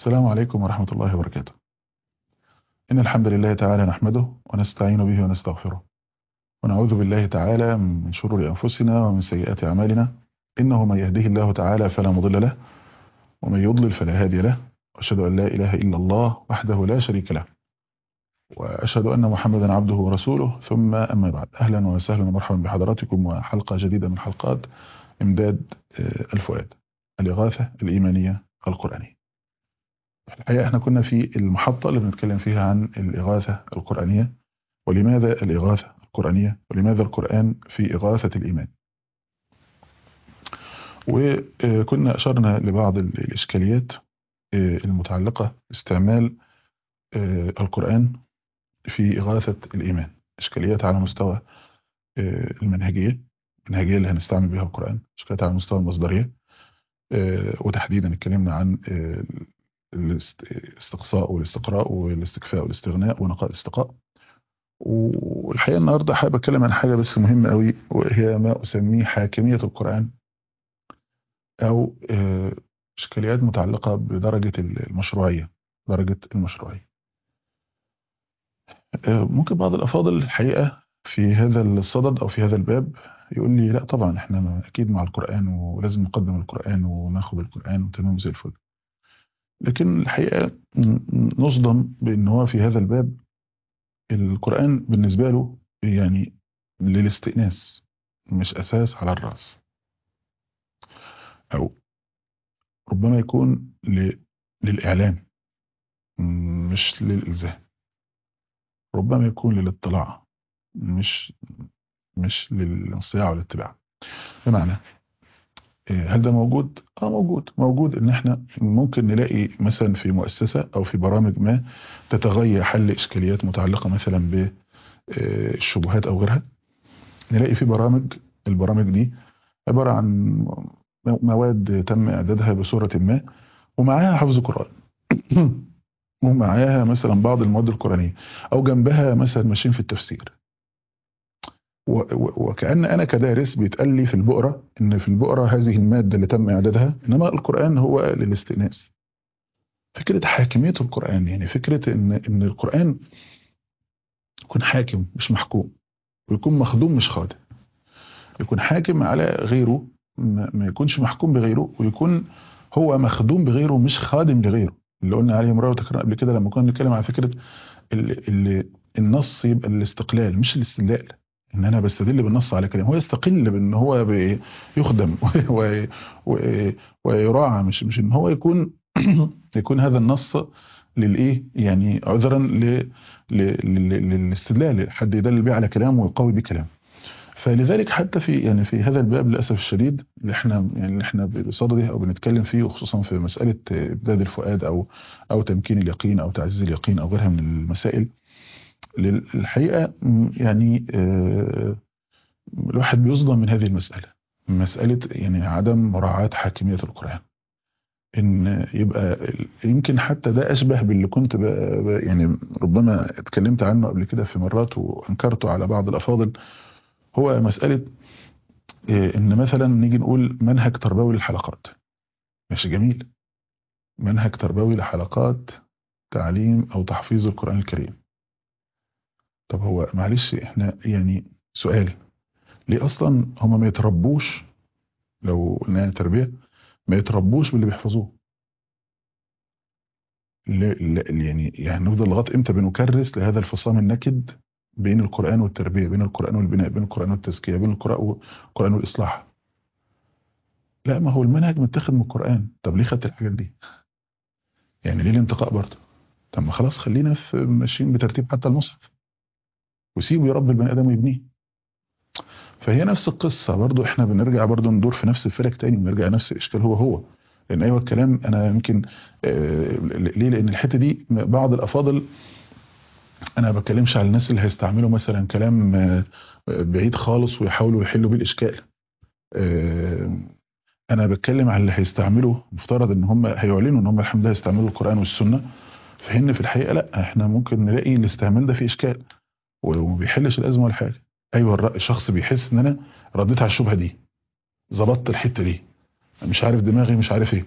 السلام عليكم ورحمة الله وبركاته إن الحمد لله تعالى نحمده ونستعين به ونستغفره ونعوذ بالله تعالى من شرور أنفسنا ومن سيئات أعمالنا إنه من يهده الله تعالى فلا مضل له ومن يضلل فلا هادي له وأشهد أن لا إله إلا الله وحده لا شريك له وأشهد أن محمدا عبده ورسوله ثم أما بعد أهلا وسهلا ومرحبا بحضراتكم وحلقة جديدة من حلقات إمداد الفؤاد الإغاثة الإيمانية القرآنية الحقيقة احنا كنا في المحطة اللي بنتكلم فيها عن الإغاثة القرآنية ولماذا الإغاثة القرآنية ولماذا القرآن في إغاثة الإيمان وكنا أشرنا لبعض الإشكاليات المتعلقة باستعمال القرآن في إغاثة الإيمان إشكاليات على مستوى المنهجية المنهجية اللي هنستعمل بها القرآن إشكاليات على مستوى المصدرية وتحديدا اتكلمنا عن الاستقصاء والاستقراء والاستكفاء والاستغناء ونقاء الاستقاء والحقيقة النهاردة حابب أتكلم عن حاجة بس مهمة قوي وهي ما أسميه حاكمية القرآن أو إشكاليات متعلقة بدرجة المشروعية درجة المشروعية ممكن بعض الأفاضل الحقيقة في هذا الصدد أو في هذا الباب يقول لي لا طبعا احنا أكيد مع القرآن ولازم نقدم القرآن وناخد القرآن وتمام زي الفل لكن الحقيقة نصدم بأن هو في هذا الباب القرآن بالنسبة له يعني للاستئناس مش أساس على الرأس أو ربما يكون للإعلام مش للإلزام ربما يكون للاطلاع مش مش للانصياع والاتباع بمعنى هل ده موجود؟ اه موجود موجود ان احنا ممكن نلاقي مثلا في مؤسسة او في برامج ما تتغير حل اشكاليات متعلقة مثلا بالشبهات او غيرها نلاقي في برامج البرامج دي عبارة عن مواد تم اعدادها بصورة ما ومعاها حفظ قرآن ومعاها مثلا بعض المواد القرآنية او جنبها مثلا ماشيين في التفسير وكأن أنا كدارس بيتقال لي في البقرة إن في البقرة هذه المادة اللي تم إعدادها إنما القرآن هو للاستئناس فكرة حاكمية القرآن يعني فكرة إن إن القرآن يكون حاكم مش محكوم ويكون مخدوم مش خادم يكون حاكم على غيره ما يكونش محكوم بغيره ويكون هو مخدوم بغيره مش خادم لغيره اللي قلنا عليه مرة وتكرار قبل كده لما كنا نتكلم على فكرة اللي النص يبقى الاستقلال مش الاستدلال ان انا بستدل بالنص على كلام هو يستقل بان هو يخدم ويراعى مش مش ان هو يكون يكون هذا النص للايه يعني عذرا للاستدلال حد يدلل بيه على كلامه ويقوي بيه كلامه فلذلك حتى في يعني في هذا الباب للاسف الشديد اللي احنا يعني اللي احنا بصدده او بنتكلم فيه وخصوصا في مساله ابداد الفؤاد او او تمكين اليقين او تعزيز اليقين او غيرها من المسائل الحقيقة يعني الواحد بيصدم من هذه المسألة مسألة يعني عدم مراعاة حاكمية القرآن ان يبقى يمكن حتى ده اشبه باللي كنت يعني ربما اتكلمت عنه قبل كده في مرات وانكرته على بعض الافاضل هو مسألة ان مثلا نيجي نقول منهج تربوي للحلقات ماشي جميل منهج تربوي لحلقات تعليم او تحفيظ القرآن الكريم طب هو معلش احنا يعني سؤال ليه اصلا هما ما يتربوش لو قلنا تربيه ما يتربوش باللي بيحفظوه يعني يعني نفضل لغايه امتى بنكرس لهذا الفصام النكد بين القران والتربيه بين القران والبناء بين القران والتزكيه بين القران والاصلاح لا ما هو المنهج متاخد من القران طب ليه خدت الحاجات دي يعني ليه الانتقاء برضه طب ما خلاص خلينا في ماشيين بترتيب حتى المصحف وسيبه يربي البني ادم ويبنيه فهي نفس القصة برضو احنا بنرجع برضو ندور في نفس الفلك تاني بنرجع نفس الاشكال هو هو لان ايوه الكلام انا يمكن آه ليه لان الحتة دي بعض الافاضل انا ما بتكلمش على الناس اللي هيستعملوا مثلا كلام آه بعيد خالص ويحاولوا يحلوا بيه الاشكال آه انا بتكلم على اللي هيستعملوا مفترض ان هم هيعلنوا ان هم الحمد لله هيستعملوا القرآن والسنة فهن في الحقيقة لا احنا ممكن نلاقي الاستعمال ده فيه اشكال وما بيحلش الازمه ولا حاجه ايوه الشخص بيحس ان انا رديت على الشبهه دي ظبطت الحته دي مش عارف دماغي مش عارف ايه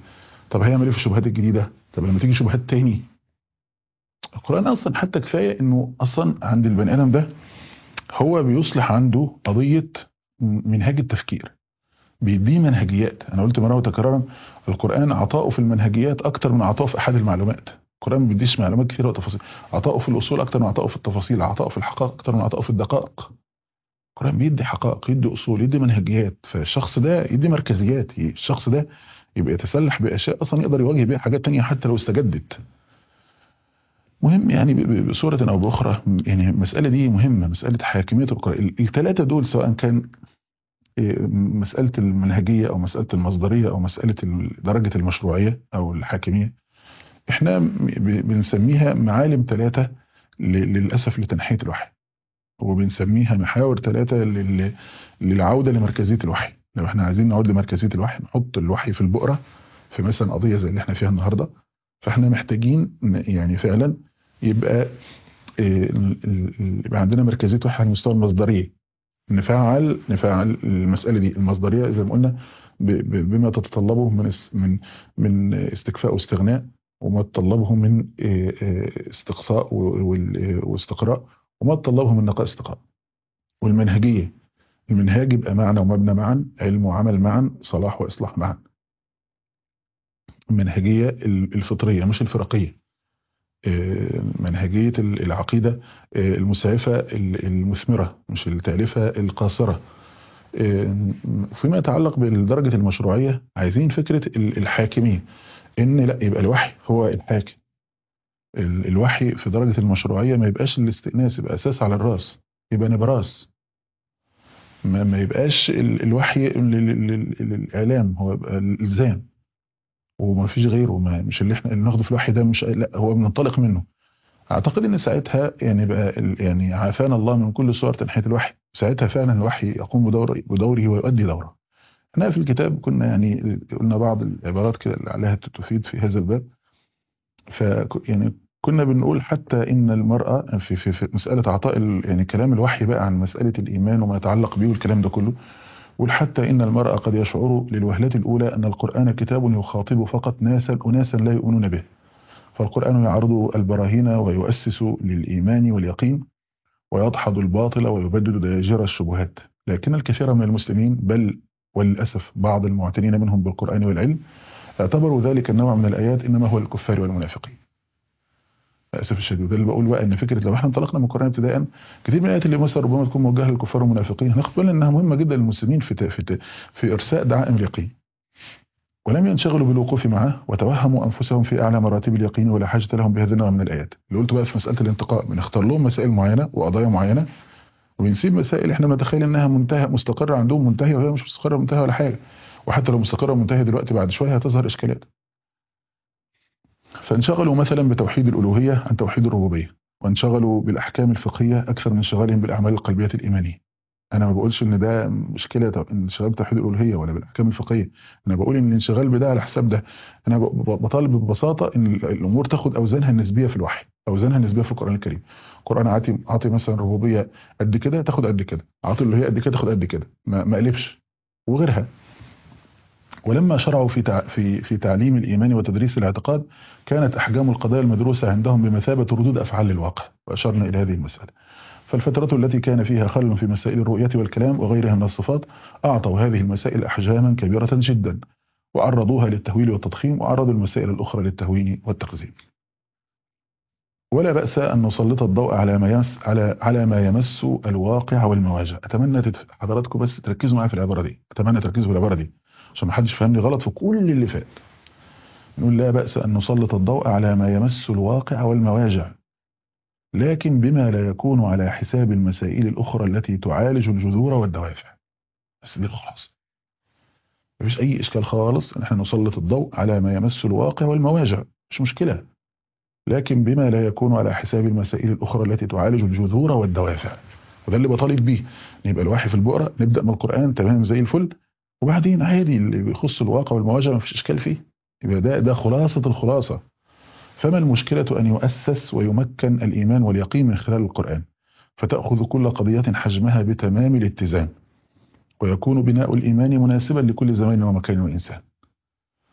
طب هيعمل ايه في الشبهات الجديده طب لما تيجي شبهات تاني القران اصلا حتى كفايه انه اصلا عند البني ادم ده هو بيصلح عنده قضيه منهاج التفكير بيديه منهجيات انا قلت مره وتكرارا القران عطاؤه في المنهجيات اكتر من عطاؤه في احد المعلومات القران ما بيديش معلومات كثيره وتفاصيل عطاؤه في الاصول اكتر من عطاؤه في التفاصيل عطاؤه في الحقائق اكتر من عطاؤه في الدقائق القران بيدي حقائق يدي اصول يدي منهجيات فالشخص ده يدي مركزيات الشخص ده يبقى يتسلح باشياء اصلا يقدر يواجه بيها حاجات تانية حتى لو استجدت مهم يعني بصورة أو بأخرى يعني المسألة دي مهمة مسألة حاكمية القرآن الثلاثة دول سواء كان مسألة المنهجية أو مسألة المصدرية أو مسألة درجة المشروعية أو الحاكمية احنا بنسميها معالم ثلاثة للأسف لتنحية الوحي وبنسميها محاور ثلاثة للعودة لمركزية الوحي لو احنا عايزين نعود لمركزية الوحي نحط الوحي في البؤرة في مثلا قضية زي اللي احنا فيها النهاردة فاحنا محتاجين يعني فعلا يبقى يبقى عندنا مركزية وحي على المستوى المصدرية نفعل نفعل المسألة دي المصدرية زي ما قلنا بما تتطلبه من من من استكفاء واستغناء وما تطلبه من استقصاء واستقراء وما تطلبه من نقاء استقراء والمنهجية المنهاج يبقى معنى ومبنى معا علم وعمل معا صلاح وإصلاح معا المنهجية الفطرية مش الفرقية منهجية العقيدة المسعفة المثمرة مش التألفة القاصرة فيما يتعلق بدرجة المشروعية عايزين فكرة الحاكمية ان لا يبقى الوحي هو الحاكم الوحي في درجة المشروعية ما يبقاش الاستئناس يبقى اساس على الراس يبقى نبراس ما, ما يبقاش الوحي للاعلام هو يبقى الالزام وما فيش غيره ما مش اللي احنا اللي ناخده في الوحي ده مش لا هو بننطلق منه اعتقد ان ساعتها يعني بقى يعني عافانا الله من كل صور تنحيه الوحي ساعتها فعلا الوحي يقوم بدور بدوره ويؤدي دوره احنا في الكتاب كنا يعني قلنا بعض العبارات كده اللي عليها تفيد في هذا الباب ف يعني كنا بنقول حتى ان المراه في في, في مساله عطاء يعني كلام الوحي بقى عن مساله الايمان وما يتعلق به والكلام ده كله حتى إن المرأة قد يشعر للوهلة الأولى أن القرآن كتاب يخاطب فقط ناسا أناسا لا يؤمنون به فالقرآن يعرض البراهين ويؤسس للإيمان واليقين ويدحض الباطل ويبدد دياجر الشبهات لكن الكثير من المسلمين بل وللأسف بعض المعتنين منهم بالقرآن والعلم اعتبروا ذلك النوع من الآيات إنما هو الكفار والمنافقين للاسف الشديد ده اللي بقول بقى ان فكره لو احنا انطلقنا من القران ابتداء كتير من الايات اللي مثلا ربما تكون موجهه للكفار والمنافقين هناخد بالنا انها مهمه جدا للمسلمين في في في ارساء دعائم اليقين ولم ينشغلوا بالوقوف معه وتوهموا انفسهم في اعلى مراتب اليقين ولا حاجه لهم بهذا النوع من الايات اللي قلت بقى في مساله الانتقاء بنختار لهم مسائل معينه وقضايا معينه وبنسيب مسائل احنا بنتخيل انها منتهى مستقره عندهم منتهيه وهي مش مستقره منتهيه ولا حاجه وحتى لو مستقره منتهيه دلوقتي بعد شويه هتظهر اشكالات فانشغلوا مثلا بتوحيد الألوهية عن توحيد الربوبية وانشغلوا بالأحكام الفقهية أكثر من انشغالهم بالأعمال القلبية الإيمانية أنا ما بقولش إن ده مشكلة انشغال بتوحيد الألوهية ولا بالأحكام الفقهية أنا بقول إن الانشغال بده على حساب ده أنا بطالب ببساطة إن الأمور تاخد أوزانها النسبية في الوحي أوزانها النسبية في القرآن الكريم القرآن عاطي عاطي مثلا ربوبية قد كده تاخد قد كده عاطي الألوهية قد كده تاخد قد كده ما, ما قلبش وغيرها ولما شرعوا في في في تعليم الإيمان وتدريس الاعتقاد كانت أحجام القضايا المدروسة عندهم بمثابة ردود أفعال للواقع وأشرنا إلى هذه المسألة فالفترة التي كان فيها خلل في مسائل الرؤية والكلام وغيرها من الصفات أعطوا هذه المسائل أحجاما كبيرة جدا وعرضوها للتهويل والتضخيم وعرضوا المسائل الأخرى للتهوين والتقزيم ولا بأس أن نسلط الضوء على ما يمس على على ما يمس الواقع والمواجع أتمنى حضراتكم بس تركزوا معايا في العبارة دي أتمنى تركزوا في العبارة دي عشان ما حدش فهمني غلط في كل اللي فات نقول لا بأس أن نسلط الضوء على ما يمس الواقع والمواجع لكن بما لا يكون على حساب المسائل الأخرى التي تعالج الجذور والدوافع بس دي الخلاصة مفيش أي إشكال خالص أن احنا نسلط الضوء على ما يمس الواقع والمواجع مش مشكلة لكن بما لا يكون على حساب المسائل الأخرى التي تعالج الجذور والدوافع وده اللي بطالب بيه يبقى الوحي في البؤرة نبدأ من القرآن تمام زي الفل وبعدين عادي اللي بيخص الواقع والمواجهه ما فيش اشكال فيه يبقى ده ده خلاصه الخلاصه فما المشكله ان يؤسس ويمكن الايمان واليقين من خلال القران فتاخذ كل قضيه حجمها بتمام الاتزان ويكون بناء الايمان مناسبا لكل زمان ومكان وانسان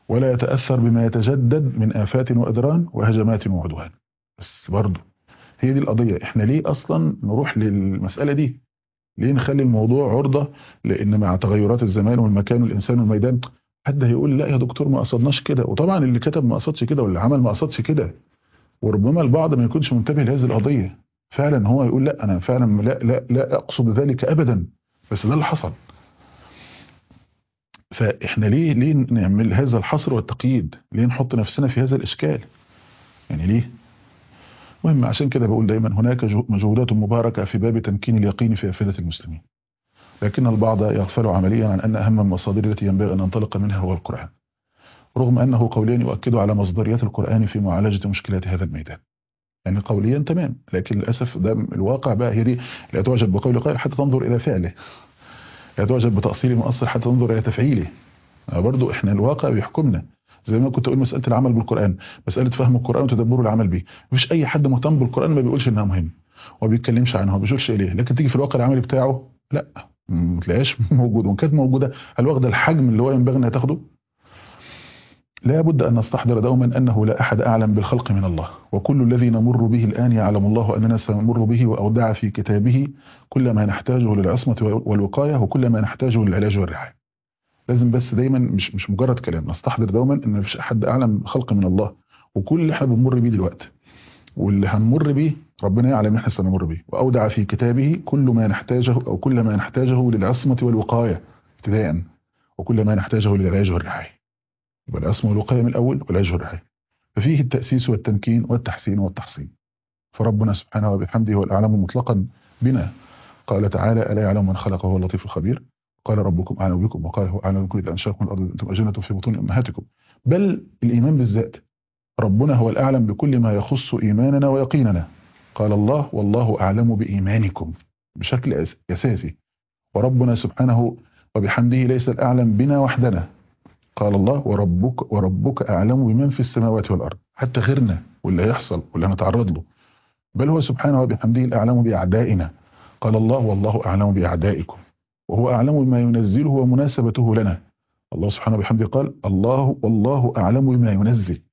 ولا يتأثر بما يتجدد من آفات وأدران وهجمات وعدوان بس برضه هي دي القضية احنا ليه أصلا نروح للمسألة دي ليه نخلي الموضوع عرضة لأن مع تغيرات الزمان والمكان والإنسان والميدان حد هيقول لا يا دكتور ما قصدناش كده وطبعا اللي كتب ما قصدش كده واللي عمل ما قصدش كده وربما البعض ما يكونش منتبه لهذه القضية فعلا هو يقول لا أنا فعلا لا لا لا أقصد ذلك أبدا بس ده اللي حصل فإحنا ليه ليه نعمل هذا الحصر والتقييد ليه نحط نفسنا في هذا الإشكال يعني ليه مهم عشان كده بقول دايما هناك مجهودات مباركة في باب تمكين اليقين في أفئدة المسلمين لكن البعض يغفل عمليا عن أن أهم المصادر التي ينبغي أن ننطلق منها هو القرآن رغم أنه قوليا يؤكد على مصدريات القرآن في معالجة مشكلات هذا الميدان يعني قوليا تمام لكن للأسف ده الواقع بقى هي دي لا تعجب بقول قائل حتى تنظر إلى فعله لا تعجب بتأصيل مؤثر حتى تنظر إلى تفعيله برضو إحنا الواقع بيحكمنا زي ما كنت أقول مسألة العمل بالقرآن مسألة فهم القرآن وتدبره العمل به مفيش أي حد مهتم بالقرآن ما بيقولش إنها مهم وما بيتكلمش عنها وما بيشوفش إليه لكن تيجي في الواقع العملي بتاعه لا ما تلاقيهاش موجود وان كانت موجوده هل واخده الحجم اللي هو ينبغي انها تاخده لا بد أن نستحضر دوما أنه لا أحد أعلم بالخلق من الله وكل الذي نمر به الآن يعلم الله أننا سنمر به وأودع في كتابه كل ما نحتاجه للعصمة والوقاية وكل ما نحتاجه للعلاج والرعاية لازم بس دايما مش مش مجرد كلام نستحضر دوما ان مفيش احد اعلم بالخلق من الله وكل اللي احنا بنمر بيه دلوقتي واللي هنمر بيه ربنا يعلم احنا سنمر بيه واودع في كتابه كل ما نحتاجه او كل ما نحتاجه للعصمه والوقايه ابتداء وكل ما نحتاجه للعلاج والرعايه يبقى العصمه والوقايه من الاول والعلاج والرعايه ففيه التاسيس والتمكين والتحسين والتحصين فربنا سبحانه وبحمده هو الاعلم مطلقا بنا قال تعالى الا يعلم من خلق وهو اللطيف الخبير قال ربكم اعلم بكم وقال هو اعلم بكم اذا انشاكم الارض انتم اجنه في بطون امهاتكم بل الايمان بالذات ربنا هو الأعلم بكل ما يخص إيماننا ويقيننا قال الله والله أعلم بإيمانكم بشكل أساسي وربنا سبحانه وبحمده ليس الأعلم بنا وحدنا قال الله وربك, وربك أعلم بمن في السماوات والأرض حتى غيرنا واللي هيحصل واللي هنتعرض له بل هو سبحانه وبحمده الأعلم بأعدائنا قال الله والله أعلم بأعدائكم وهو أعلم بما ينزله ومناسبته لنا الله سبحانه وبحمده قال الله والله أعلم بما ينزل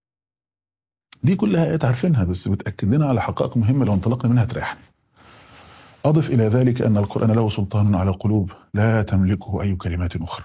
دي كلها آيات عارفينها بس بتأكد لنا على حقائق مهمة لو انطلقنا منها تريحنا أضف إلى ذلك أن القرآن له سلطان على القلوب لا تملكه أي كلمات أخرى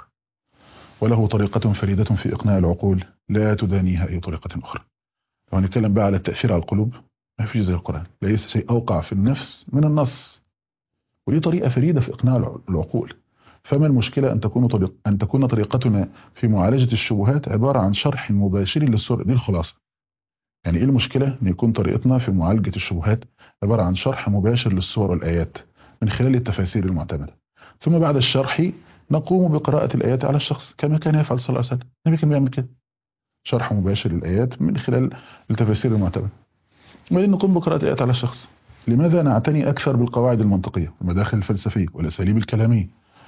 وله طريقة فريدة في إقناع العقول لا تدانيها أي طريقة أخرى لو هنتكلم بقى على التأثير على القلوب ما فيش زي القرآن ليس شيء أوقع في النفس من النص ودي طريقة فريدة في إقناع العقول فما المشكلة أن تكون, طريق أن تكون طريقتنا في معالجة الشبهات عبارة عن شرح مباشر للسورة دي الخلاصة يعني ايه المشكلة ان يكون طريقتنا في معالجة الشبهات عبارة عن شرح مباشر للصور والآيات من خلال التفاسير المعتمدة ثم بعد الشرح نقوم بقراءة الآيات على الشخص كما كان يفعل صلى الله عليه وسلم النبي كان بيعمل كده شرح مباشر للآيات من خلال التفاسير المعتمدة وبعدين نقوم بقراءة الآيات على الشخص لماذا نعتني أكثر بالقواعد المنطقية والمداخل الفلسفية والأساليب الكلامية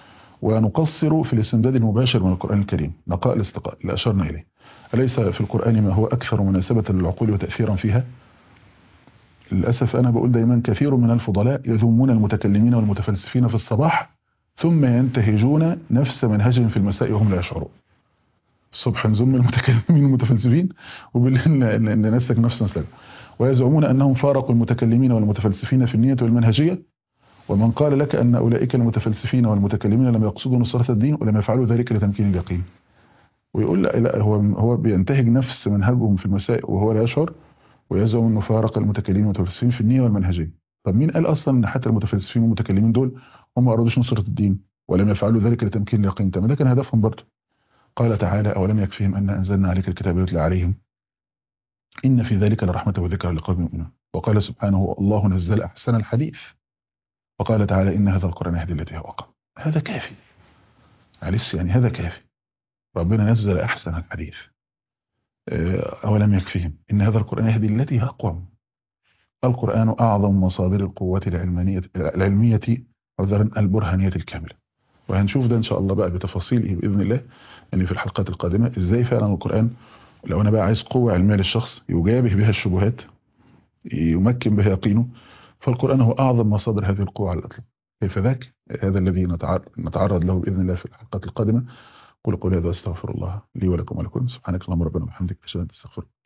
ونقصر في الاستمداد المباشر من القرآن الكريم نقاء الاستقاء اللي أشرنا إليه أليس في القرآن ما هو أكثر مناسبة للعقول وتأثيرا فيها للأسف أنا بقول دايما كثير من الفضلاء يذمون المتكلمين والمتفلسفين في الصباح ثم ينتهجون نفس منهجهم في المساء وهم لا يشعرون الصبح نذم المتكلمين والمتفلسفين وبالليل نسلك نفس نسلك ويزعمون أنهم فارقوا المتكلمين والمتفلسفين في النية والمنهجية ومن قال لك أن أولئك المتفلسفين والمتكلمين لم يقصدوا نصرة الدين ولم يفعلوا ذلك لتمكين اليقين ويقول لا, لا هو هو بينتهج نفس منهجهم في المسائل وهو لا يشعر ويزعم انه فارق المتكلمين والمتفلسفين في النيه والمنهجيه طب مين قال اصلا ان حتى المتفلسفين والمتكلمين دول هم ما ارادوش نصره الدين ولم يفعلوا ذلك لتمكين اليقين طب ده كان هدفهم برضه قال تعالى اولم يكفيهم ان انزلنا عليك الكتاب يتلى عليهم ان في ذلك لرحمه وذكرى لقوم يؤمنون وقال سبحانه الله نزل احسن الحديث وقال تعالى ان هذا القران يهدي التي هو اقوم هذا كافي معلش يعني هذا كافي ربنا نزل أحسن الحديث أولم يكفيهم إن هذا القرآن يهدي التي أقوم القرآن أعظم مصادر القوة العلمانية العلمية عذرا البرهانية الكاملة وهنشوف ده إن شاء الله بقى بتفاصيله بإذن الله يعني في الحلقات القادمة إزاي فعلا القرآن لو أنا بقى عايز قوة علمية للشخص يجابه بها الشبهات يمكن بها يقينه فالقرآن هو أعظم مصادر هذه القوة على الإطلاق كيف ذاك هذا الذي نتعرض له بإذن الله في الحلقات القادمة قولوا قولي هذا استغفر الله لي ولكم ولكم سبحانك اللهم ربنا وبحمدك اشهد ان لا اله الا انت استغفرك